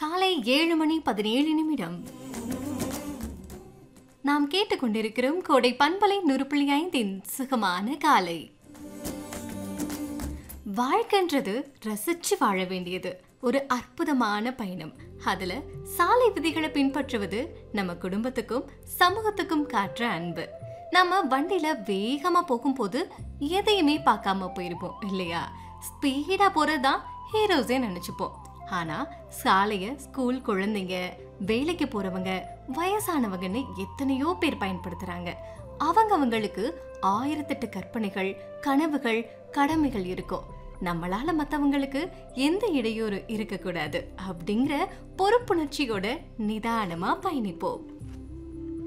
காலை ஏழு மணி பதினேழு நிமிடம் நாம் கேட்டுக்கொண்டிருக்கிறோம் கோடை பண்பலை நுறுப்புள்ளி ஐந்தின் சுகமான காலை வாழ்க்கைன்றது ரசிச்சு வாழ வேண்டியது ஒரு அற்புதமான பயணம் அதுல சாலை விதிகளை பின்பற்றுவது நம்ம குடும்பத்துக்கும் சமூகத்துக்கும் காட்டுற அன்பு நம்ம வண்டியில வேகமா போகும்போது எதையுமே பார்க்காம போயிருப்போம் இல்லையா ஸ்பீடா போறதுதான் ஹீரோஸே நினைச்சுப்போம் ஆனா சாலைய ஸ்கூல் குழந்தைங்க வேலைக்கு போறவங்க வயசானவங்கன்னு எத்தனையோ பேர் பயன்படுத்துறாங்க அவங்கவங்களுக்கு ஆயிரத்தெட்டு கற்பனைகள் கனவுகள் கடமைகள் இருக்கும் நம்மளால மத்தவங்களுக்கு எந்த இடையூறு இருக்கக்கூடாது அப்படிங்கிற பொறுப்புணர்ச்சியோட நிதானமா பயணிப்போம்